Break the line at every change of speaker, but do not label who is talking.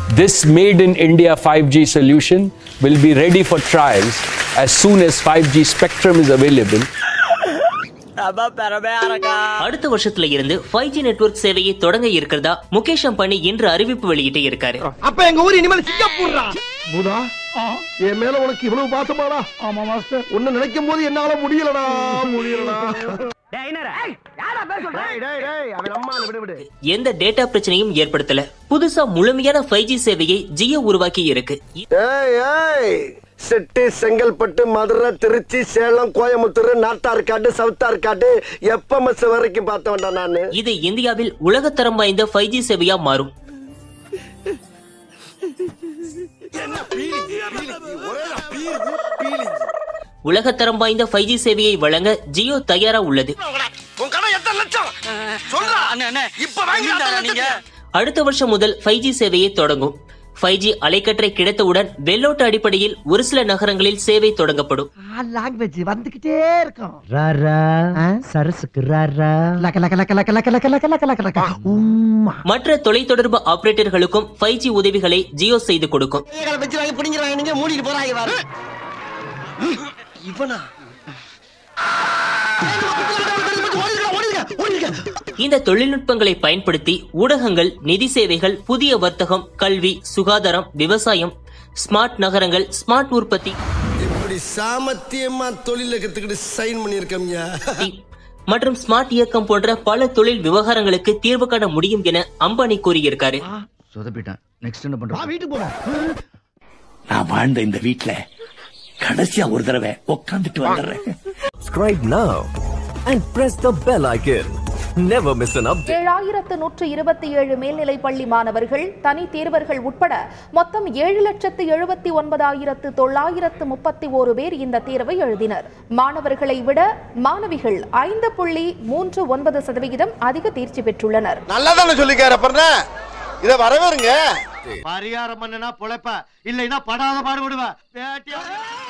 This made in India 5G solution will be ready for trials as soon as 5G spectrum is available
அடுத்த வருஷத்துல இருந்து five G network சேவையை தொடங்க இருக்கிறதா முகேஷ் அம்பானி இன்று அறிவிப்பு வெளியிட்டு இருக்காரு
அப்ப எங்க ஊர் இனிமேல் சிங்கப்பூர்ரா புதா என் மேல உனக்கு இவ்வளவு பாசமாடா ஆமா மாஸ்டர் உன்னை நினைக்கும் போது என்னால முடியலடா முடியலடா டேய், டேய், டேய், அவன் அம்மா விடு விடு
எந்த டேட்டா பிரச்சனையும் ஏற்படுத்தல புதுசா முழுமையான ஃபைவ் ஜி சேவையை ஜியோ உருவாக்கி இருக்கு
ஏய் ஏய் செட்டி செங்கல்பட்டு மதுரை திருச்சி சேலம் கோயம்புத்தூர் நாட்டார்காடு சவுத்தார்காடு எப்பமஸ் வரைக்கும் பார்த்த வேண்டாம் நானு
இது இந்தியாவில் உலகத்தரம் வாய்ந்த ஃபைவ் ஜி சேவையா மாறும் உலகத்தரம் வாய்ந்த ஃபைவ் ஜி சேவையை வழங்க ஜியோ தயாரா உள்ளது
உன் கடை எத்தனை லட்சம் சொல்றா இப்ப வாங்கி
அடுத்த வருஷம் முதல் ஃபைவ் ஜி சேவையை தொடங்கும் ஃபைவ் ஜி அலைக்கற்றை கிடைத்தவுடன் வெள்ளோட்ட அடிப்படையில் ஒரு சில நகரங்களில் சேவை தொடங்கப்படும்
லாங்குவேஜ் வந்துகிட்டே இருக்கும் ராரா சரசுக்கு ராரா லக்க லக்க லக்க லக்க லக்க லக்க லக்க லக்க லக்க லக்க உம்மா
மற்ற தொலைத்தொடர்பு ஆபரேட்டர்களுக்கும் ஃபைவ் ஜி உதவிகளை ஜியோ செய்து கொடுக்கும்
வச்சு வாங்கி பிடிங்கிறாங்க நீங்க மூடிட்டு போறாங்க பாரு இவனா
இந்த தொழில்நுட்பங்களை பயன்படுத்தி ஊடகங்கள் நிதி சேவைகள் புதிய வர்த்தகம் கல்வி சுகாதாரம் விவசாயம் ஸ்மார்ட் நகரங்கள் ஸ்மார்ட் உற்பத்தி
இப்படி சாமத்தியமா தொழில கத்துக்கிட்டு சைன் பண்ணிருக்கம்யா
மற்றும் ஸ்மார்ட் இயக்கம் போன்ற பல தொழில் விவகாரங்களுக்கு தீர்வு காண முடியும் என அம்பானி கூறியிருக்காரு
சொதப்பிட்டேன் நெக்ஸ்ட் என்ன பண்றோம்
வீட்டுக்கு போறேன்
நான் வாழ்ந்த இந்த வீட்ல கடைசியா ஒரு தடவை உட்காந்துட்டு வந்துடுறேன்
Subscribe now and press the bell icon. Never miss an update.
ஏழாயிரத்து நூற்று இருபத்தி ஏழு மேல்நிலைப் பள்ளி மாணவர்கள் தனி தேர்வர்கள் உட்பட மொத்தம் ஏழு லட்சத்து எழுபத்தி ஒன்பதாயிரத்து தொள்ளாயிரத்து முப்பத்தி ஓரு பேர் இந்த தேர்வை எழுதினர் மாணவர்களை விட மாணவிகள் ஐந்து புள்ளி மூன்று ஒன்பது சதவிகிதம் அதிக தேர்ச்சி பெற்றுள்ளனர்
நல்லா தானே சொல்லிக்கார அப்புறம் இத வரவேறுங்க
பரிகாரம் பண்ணுனா பொழைப்ப இல்லைன்னா படாத பாடுபடுவ